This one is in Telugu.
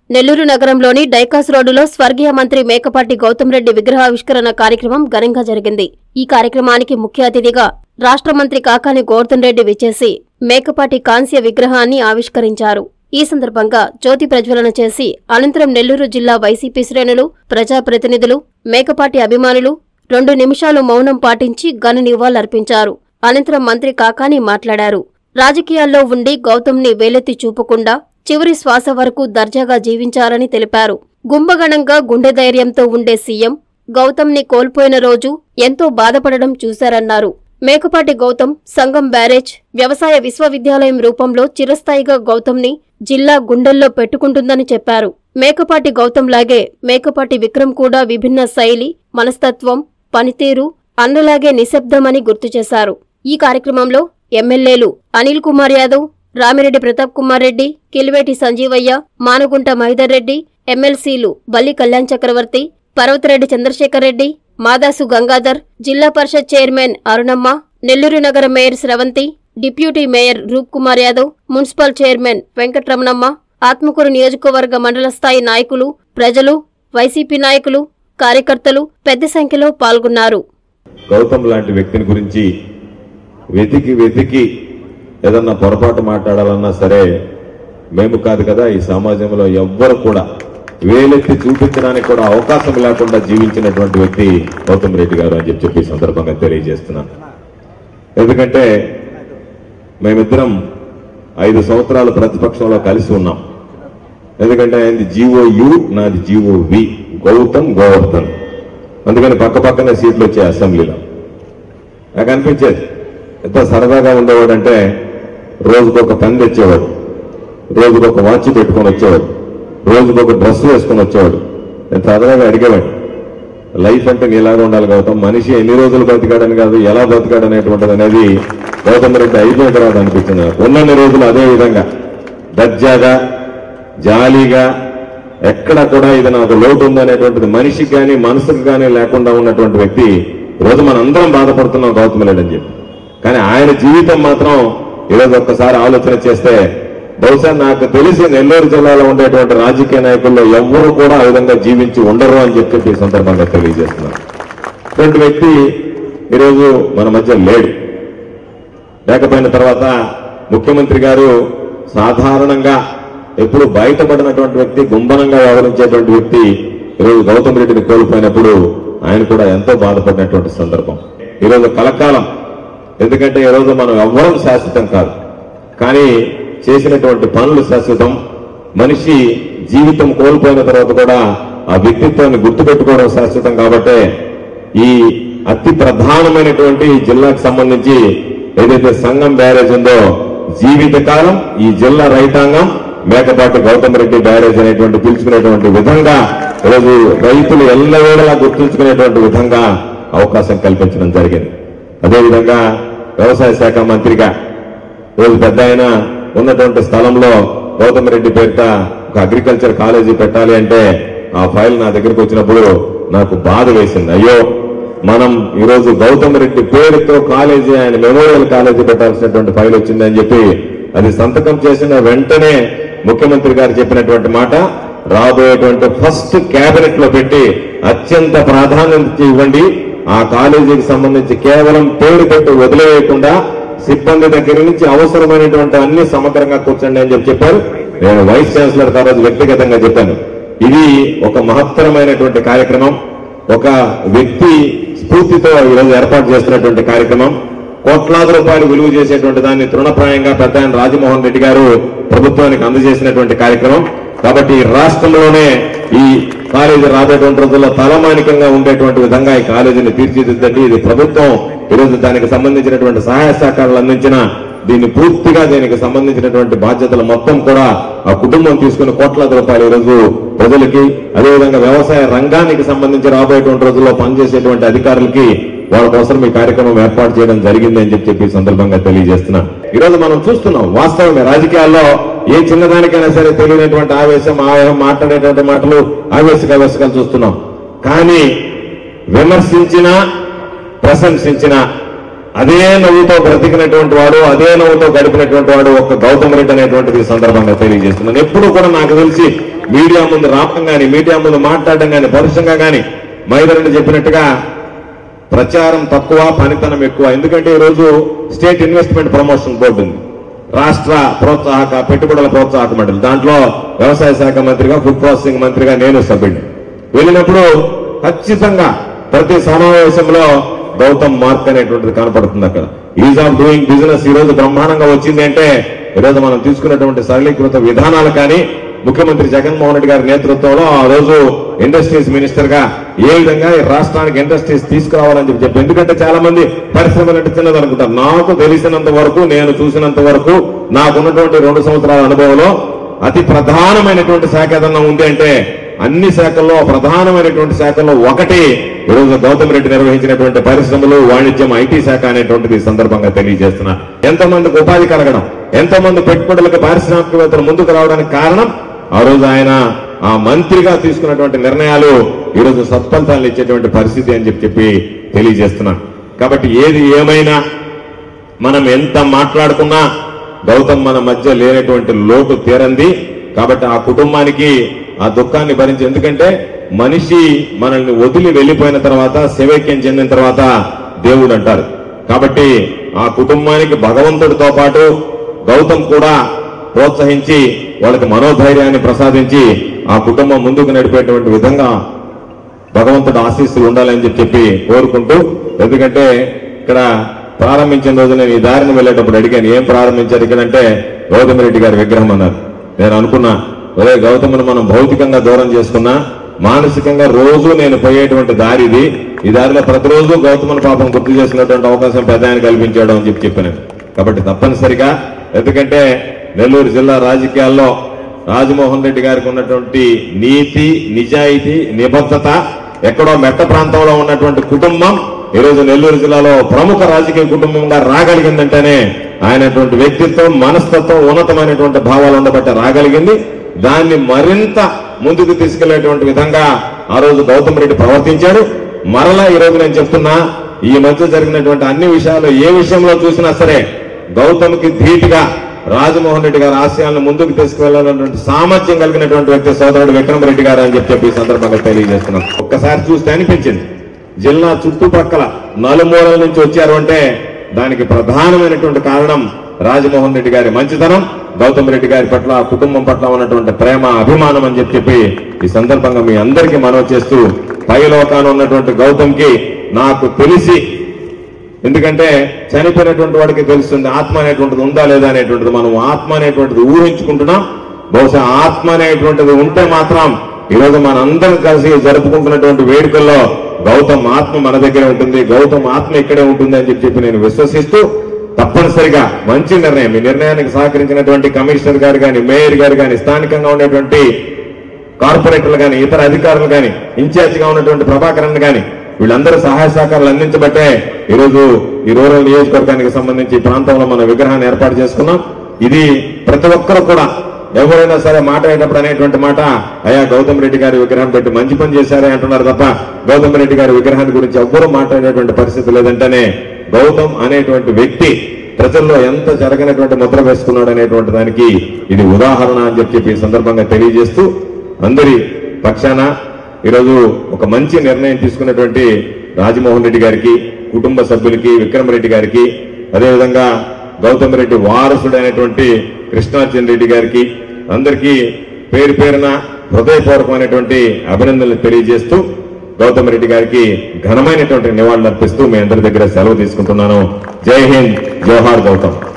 నెల్లూరు నగరంలోని డైకాస్ రోడ్డులో స్వర్గీయ మంత్రి మేకపాటి గౌతమ్ రెడ్డి విగ్రహావిష్కరణ కార్యక్రమం ఘనంగా జరిగింది ఈ కార్యక్రమానికి ముఖ్య అతిథిగా రాష్ట్ర మంత్రి కాకాని గోవర్ధన్ రెడ్డి విచ్చేసి మేకపాటి కాంస్య విగ్రహాన్ని ఆవిష్కరించారు ఈ సందర్భంగా జ్యోతి ప్రజ్వలన చేసి అనంతరం నెల్లూరు జిల్లా వైసీపీ శ్రేణులు ప్రజాప్రతినిధులు మేకపాటి అభిమానులు రెండు నిమిషాలు మౌనం పాటించి ఘన నివాళులర్పించారు అనంతరం మంత్రి కాకాని మాట్లాడారు రాజకీయాల్లో ఉండి గౌతమ్ని వేలెత్తి చూపకుండా చివరి శ్వాస వరకు దర్జాగా జీవించారని తెలిపారు గుంబగణంగా గుండె ధైర్యంతో ఉండే సీఎం గౌతమ్ని కోల్పోయిన రోజు ఎంతో బాధపడడం చూశారన్నారు మేకపాటి గౌతమ్ సంగం బ్యారేజ్ వ్యవసాయ విశ్వవిద్యాలయం రూపంలో చిరస్థాయిగా గౌతమ్ని జిల్లా గుండెల్లో పెట్టుకుంటుందని చెప్పారు మేకపాటి గౌతమ్ లాగే మేకపాటి విక్రమ్ కూడా విభిన్న శైలి మనస్తత్వం పనితీరు అన్నలాగే నిశ్శబ్దమని గుర్తు చేశారు ఈ కార్యక్రమంలో ఎమ్మెల్యేలు అనిల్ కుమార్ యాదవ్ రామిరెడ్డి ప్రతాప్ కుమార్ రెడ్డి కిలివేటి సంజీవయ్య మానగుంట మహిదర్ రెడ్డి ఎమ్మెల్సీలు బల్లి కళ్యాణ్ చక్రవర్తి పర్వతరెడ్డి చంద్రశేఖర్ రెడ్డి మాదాసు గంగాధర్ జిల్లా పరిషత్ చైర్మన్ అరుణమ్మ నెల్లూరు నగర mayor Sravanthi deputy mayor Roop Kumar Yadav municipal chairman Venkatramanamma Atmakur నియోజకవర్గ మండల స్థాయి నాయకులు ప్రజలు వైసీపీ నాయకులు కార్యకర్తలు పెద్ద సంఖ్యలో పాల్గొన్నారు గౌతమ్ లాంటి వ్యక్తిని గురించి వెతికి వెతికి ఏదన్నా పొరపాటు మాట్లాడాలన్నా సరే మేము కాదు కదా ఈ సమాజంలో ఎవ్వరు కూడా వేలెత్తి చూపించడానికి కూడా అవకాశం లేకుండా జీవించినటువంటి వ్యక్తి గౌతమ్ రెడ్డి గారు అని చెప్పి చెప్పి ఈ సందర్భంగా తెలియజేస్తున్నాను ఎందుకంటే మేమిద్దరం ఐదు సంవత్సరాలు ప్రతిపక్షంలో కలిసి ఉన్నాం ఎందుకంటే ఆయనది జీవో యు నాది జీవో వి గౌతమ్ గోవర్ధన్ అందుకని పక్క పక్కనే సీట్లు వచ్చాయి అసెంబ్లీలో నాకు అనిపించేది ఎంత సరదాగా ఉండేవాడంటే రోజుకు ఒక పెన్ తెచ్చేవాడు రోజుకు ఒక వాచ్ పెట్టుకొని వచ్చేవాడు రోజుకు ఒక డ్రెస్ వేసుకొని వచ్చేవాడు నేను సరదాగా అడిగేవాడు లైఫ్ అంటే నీలాగా ఉండాలి గౌతమ్ మనిషి ఎన్ని రోజులు బతికాడని కాదు ఎలా బతికాడు అనేటువంటిది అనేది గౌతమ్ రెడ్డి అయిపోయిన తర్వాత అనిపించింది నాకు. ఉన్నన్ని రోజులు అదే విధంగా దర్జాగా జాలీగా ఎక్కడ కూడా ఇది నాకు లోటు ఉందనేటువంటిది మనిషికి కానీ మనసుకు కానీ లేకుండా ఉన్నటువంటి వ్యక్తి ఈరోజు మనందరం బాధపడుతున్నాం గౌతమ్ రెడ్డి అని చెప్పి కానీ ఆయన జీవితం మాత్రం ఈరోజు ఒక్కసారి ఆలోచన చేస్తే బహుశా నాకు తెలిసి నెల్లూరు జిల్లాలో ఉండేటువంటి రాజకీయ నాయకుల్లో ఎవ్వరూ కూడా ఆ విధంగా జీవించి ఉండరు అని చెప్పి ఈ సందర్భంగా తెలియజేస్తున్నాను ఇటువంటి వ్యక్తి ఈరోజు మన మధ్య లేడు లేకపోయిన తర్వాత ముఖ్యమంత్రి గారు సాధారణంగా ఎప్పుడు బయటపడినటువంటి వ్యక్తి గుంభనంగా వ్యవహరించేటువంటి వ్యక్తి ఈరోజు గౌతమ్ రెడ్డిని కోల్పోయినప్పుడు ఆయన కూడా ఎంతో బాధపడినటువంటి సందర్భం ఈరోజు కలకాలం ఎందుకంటే ఈరోజు మనం ఎవ్వరం శాశ్వతం కాదు కానీ చేసినటువంటి పనులు శాశ్వతం మనిషి జీవితం కోల్పోయిన తర్వాత కూడా ఆ వ్యక్తిత్వాన్ని గుర్తుపెట్టుకోవడం శాశ్వతం కాబట్టే ఈ అతి ప్రధానమైనటువంటి ఈ జిల్లాకు సంబంధించి ఏదైతే సంఘం బ్యారేజ్ ఉందో జీవితకాలం ఈ జిల్లా రైతాంగం మేకపాటి గౌతమ్ రెడ్డి బ్యారేజ్ అనేటువంటి పిలుచుకునేటువంటి విధంగా ఈరోజు రైతులు ఎల్లవేళలా గుర్తుంచుకునేటువంటి విధంగా అవకాశం కల్పించడం జరిగింది అదేవిధంగా వ్యవసాయ శాఖ మంత్రిగా రోజు పెద్ద ఆయన ఉన్నటువంటి స్థలంలో గౌతమ్ రెడ్డి పేరిట ఒక అగ్రికల్చర్ కాలేజీ పెట్టాలి అంటే ఆ ఫైల్ నా దగ్గరికి వచ్చినప్పుడు నాకు బాధ వేసింది అయ్యో మనం ఈరోజు గౌతమ్ రెడ్డి పేరుతో కాలేజీ ఆయన మెమోరియల్ కాలేజీ పెట్టాల్సినటువంటి ఫైల్ వచ్చిందని చెప్పి అది సంతకం చేసిన వెంటనే ముఖ్యమంత్రి గారు చెప్పినటువంటి మాట రాబోయేటువంటి ఫస్ట్ కేబినెట్ లో పెట్టి అత్యంత ప్రాధాన్యత ఇవ్వండి ఆ కాలేజీకి సంబంధించి కేవలం పేరు పెట్టి వదిలేయకుండా సిబ్బంది దగ్గర నుంచి అవసరమైనటువంటి అన్ని సమగ్రంగా కూర్చోండి అని చెప్పి చెప్పారు నేను వైస్ ఛాన్సలర్ ఆ రోజు వ్యక్తిగతంగా చెప్పాను ఇది ఒక మహత్తరమైనటువంటి కార్యక్రమం ఒక వ్యక్తి స్ఫూర్తితో ఈరోజు ఏర్పాటు చేస్తున్నటువంటి కార్యక్రమం కోట్లాది రూపాయలు విలువ చేసేటువంటి దాన్ని తృణప్రాయంగా పెద్ద ఆయన రాజమోహన్ రెడ్డి గారు ప్రభుత్వానికి అందజేసినటువంటి కార్యక్రమం కాబట్టి ఈ రాష్ట్రంలోనే ఈ కాలేజీ రాబోయేటువంటి రోజుల్లో తలమానికంగా ఉండేటువంటి విధంగా ఈ కాలేజీని తీర్చిదిద్దండి ఇది ప్రభుత్వం ఈరోజు దానికి సంబంధించినటువంటి సహాయ సహకారాలు అందించిన దీన్ని పూర్తిగా దీనికి సంబంధించినటువంటి బాధ్యతలు మొత్తం కూడా ఆ కుటుంబం తీసుకుని కోట్లాది రూపాయలు ఈరోజు ప్రజలకి అదేవిధంగా వ్యవసాయ రంగానికి సంబంధించి రాబోయేటువంటి రోజుల్లో పనిచేసేటువంటి అధికారులకి వాళ్ళ కోసం ఈ కార్యక్రమం ఏర్పాటు చేయడం జరిగింది అని చెప్పి చెప్పి ఈ సందర్భంగా తెలియజేస్తున్నా ఈ రోజు మనం చూస్తున్నాం వాస్తవమే రాజకీయాల్లో ఏ చిన్నదానికైనా సరే తెలియనటువంటి ఆవేశం ఆవేశం మాట్లాడేటువంటి మాటలు ఆవేశక ఆవేశకాలు చూస్తున్నాం కానీ విమర్శించినా ప్రశంసించినా అదే నవ్వుతో బ్రతికినటువంటి వాడు అదే నవ్వుతో గడిపినటువంటి వాడు ఒక గౌతమ్ రెడ్డి అనేటువంటిది ఈ సందర్భంగా తెలియజేస్తున్నాను ఎప్పుడు కూడా నాకు తెలిసి మీడియా ముందు రావడం కానీ మీడియా ముందు మాట్లాడడం కానీ పరుషంగా కానీ మైదరెడ్డి చెప్పినట్టుగా ప్రచారం తక్కువ పనితనం ఎక్కువ ఎందుకంటే ఈరోజు స్టేట్ ఇన్వెస్ట్మెంట్ ప్రమోషన్ బోర్డు ఉంది రాష్ట్ర ప్రోత్సాహక పెట్టుబడుల ప్రోత్సాహక మండలి దాంట్లో వ్యవసాయ శాఖ మంత్రిగా ఫుడ్ ప్రాసెసింగ్ మంత్రిగా నేను సభ్యుడిని వెళ్ళినప్పుడు ఖచ్చితంగా ప్రతి సమావేశంలో గౌతమ్ మార్క్ అనేటువంటిది కనపడుతుంది అక్కడ ఈజ్ ఆఫ్ డూయింగ్ బిజినెస్ ఈ రోజు బ్రహ్మాండంగా వచ్చింది అంటే ఈరోజు మనం తీసుకున్నటువంటి సరళీకృత విధానాలు కానీ ముఖ్యమంత్రి జగన్మోహన్ రెడ్డి గారి నేతృత్వంలో ఆ రోజు ఇండస్ట్రీస్ మినిస్టర్ గా ఏ విధంగా ఈ రాష్ట్రానికి ఇండస్ట్రీస్ తీసుకురావాలని చెప్పి చెప్పి ఎందుకంటే చాలా మంది పరిశ్రమలు అంటే చిన్నది అనుకుంటారు నాకు తెలిసినంత వరకు నేను చూసినంత వరకు నాకున్నటువంటి రెండు సంవత్సరాల అనుభవంలో అతి ప్రధానమైనటువంటి శాఖ ఏదన్నా ఉంది అంటే అన్ని శాఖల్లో ప్రధానమైనటువంటి శాఖల్లో ఒకటి ఈరోజు గౌతమ్ రెడ్డి నిర్వహించినటువంటి పరిశ్రమలు వాణిజ్యం ఐటీ శాఖ అనేటువంటిది ఈ సందర్భంగా తెలియజేస్తున్నా ఎంతమందికి ఉపాధి కలగడం ఎంతమంది పెట్టుబడులకు పారిశ్రామికవేత్తలు ముందుకు రావడానికి కారణం ఆ రోజు ఆయన ఆ మంత్రిగా తీసుకున్నటువంటి నిర్ణయాలు ఈరోజు సత్ఫలితాలు ఇచ్చేటువంటి పరిస్థితి అని చెప్పి చెప్పి తెలియజేస్తున్నాను కాబట్టి ఏది ఏమైనా మనం ఎంత మాట్లాడుకున్నా గౌతమ్ మన మధ్య లేనటువంటి లోటు తీరంది కాబట్టి ఆ కుటుంబానికి ఆ దుఃఖాన్ని భరించి ఎందుకంటే మనిషి మనల్ని వదిలి వెళ్ళిపోయిన తర్వాత శివైక్యం చెందిన తర్వాత దేవుడు అంటారు కాబట్టి ఆ కుటుంబానికి భగవంతుడితో పాటు గౌతమ్ కూడా ప్రోత్సహించి వాళ్ళకి మనోధైర్యాన్ని ప్రసాదించి ఆ కుటుంబం ముందుకు నడిపేటువంటి విధంగా భగవంతుడు ఆశీస్సులు ఉండాలని చెప్పి చెప్పి కోరుకుంటూ ఎందుకంటే ఇక్కడ ప్రారంభించిన రోజు నేను ఈ దారిని వెళ్ళేటప్పుడు అడిగాను ఏం ప్రారంభించారు ఇక్కడంటే గౌతమ్ రెడ్డి గారి విగ్రహం అన్నారు నేను అనుకున్నా ఒరే గౌతమును మనం భౌతికంగా దూరం చేసుకున్నా మానసికంగా రోజు నేను పోయేటువంటి దారి ఇది ఈ దారిలో ప్రతిరోజు గౌతముని పాపం గుర్తు చేసుకునేటువంటి అవకాశం పెద్ద ఆయన కల్పించాడు అని చెప్పి చెప్పాను కాబట్టి తప్పనిసరిగా ఎందుకంటే నెల్లూరు జిల్లా రాజకీయాల్లో రాజమోహన్ రెడ్డి గారికి ఉన్నటువంటి నీతి నిజాయితీ నిబద్ధత ఎక్కడో మెట్ట ప్రాంతంలో ఉన్నటువంటి కుటుంబం ఈరోజు నెల్లూరు జిల్లాలో ప్రముఖ రాజకీయ కుటుంబంగా రాగలిగిందంటేనే ఆయనటువంటి వ్యక్తిత్వం మనస్తత్వం ఉన్నతమైనటువంటి భావాలు ఉండబట్టే రాగలిగింది దాన్ని మరింత ముందుకు తీసుకెళ్లేటువంటి విధంగా ఆ రోజు గౌతమ్ రెడ్డి ప్రవర్తించాడు మరలా ఈ రోజు నేను చెప్తున్నా ఈ మధ్య జరిగినటువంటి అన్ని విషయాలు ఏ విషయంలో చూసినా సరే గౌతమ్కి ధీటుగా రాజమోహన్ రెడ్డి గారి ఆశయాలను ముందుకు తీసుకువెళ్లాలన్నటువంటి సామర్థ్యం కలిగినటువంటి వ్యక్తి సోదరుడు విక్రమ్ రెడ్డి గారు అని చెప్పి చెప్పి ఈ సందర్భంగా తెలియజేస్తున్నాం ఒక్కసారి చూస్తే అనిపించింది జిల్లా చుట్టుపక్కల నలుమూలల నుంచి వచ్చారు అంటే దానికి ప్రధానమైనటువంటి కారణం రాజమోహన్ రెడ్డి గారి మంచితనం గౌతమ్ రెడ్డి గారి పట్ల ఆ కుటుంబం పట్ల ఉన్నటువంటి ప్రేమ అభిమానం అని చెప్పి చెప్పి ఈ సందర్భంగా మీ అందరికీ మనవి చేస్తూ పైలోకాన ఉన్నటువంటి గౌతమ్కి నాకు తెలిసి ఎందుకంటే చనిపోయినటువంటి వాడికి తెలుస్తుంది ఆత్మ అనేటువంటిది ఉందా లేదా అనేటువంటిది మనం ఆత్మ అనేటువంటిది ఊహించుకుంటున్నాం బహుశా ఆత్మ అనేటువంటిది ఉంటే మాత్రం ఈరోజు మనందరం కలిసి జరుపుకుంటున్నటువంటి వేడుకల్లో గౌతమ్ ఆత్మ మన దగ్గరే ఉంటుంది గౌతమ్ ఆత్మ ఇక్కడే ఉంటుంది అని చెప్పి చెప్పి నేను విశ్వసిస్తూ తప్పనిసరిగా మంచి నిర్ణయం ఈ నిర్ణయానికి సహకరించినటువంటి కమిషనర్ గారు కానీ మేయర్ గారు కానీ స్థానికంగా ఉండేటువంటి కార్పొరేటర్లు కానీ ఇతర అధికారులు కానీ ఇన్ఛార్జిగా ఉన్నటువంటి ప్రభాకరన్ కానీ వీళ్ళందరూ సహాయ సహకారాలు అందించబట్టే ఈరోజు ఈ రూరల్ నియోజకవర్గానికి సంబంధించి ఈ ప్రాంతంలో మన విగ్రహాన్ని ఏర్పాటు చేసుకున్నాం ఇది ప్రతి ఒక్కరు కూడా ఎవరైనా సరే మాట్లాడేటప్పుడు అనేటువంటి మాట అయ్యా గౌతమ్ రెడ్డి గారి విగ్రహం పెట్టి మంచి పని చేశారే అంటున్నారు తప్ప గౌతమ్ రెడ్డి గారి విగ్రహాన్ని గురించి ఎవ్వరూ మాట్లాడేటువంటి పరిస్థితి లేదంటేనే గౌతమ్ అనేటువంటి వ్యక్తి ప్రజల్లో ఎంత జరగనటువంటి ముద్ర వేసుకున్నాడు అనేటువంటి దానికి ఇది ఉదాహరణ అని చెప్పి చెప్పి ఈ సందర్భంగా తెలియజేస్తూ అందరి పక్షాన ఈరోజు ఒక మంచి నిర్ణయం తీసుకున్నటువంటి రాజమోహన్ రెడ్డి గారికి కుటుంబ సభ్యులకి విక్రమ్ రెడ్డి గారికి అదేవిధంగా గౌతమ్ రెడ్డి వారసుడైనటువంటి కృష్ణార్జున్ రెడ్డి గారికి అందరికీ పేరు పేరున హృదయపూర్వకమైనటువంటి అభినందనలు తెలియజేస్తూ గౌతమ్ రెడ్డి గారికి ఘనమైనటువంటి నివాళులు అర్పిస్తూ మీ అందరి దగ్గర సెలవు తీసుకుంటున్నాను జై హింద్ జోహార్ గౌతమ్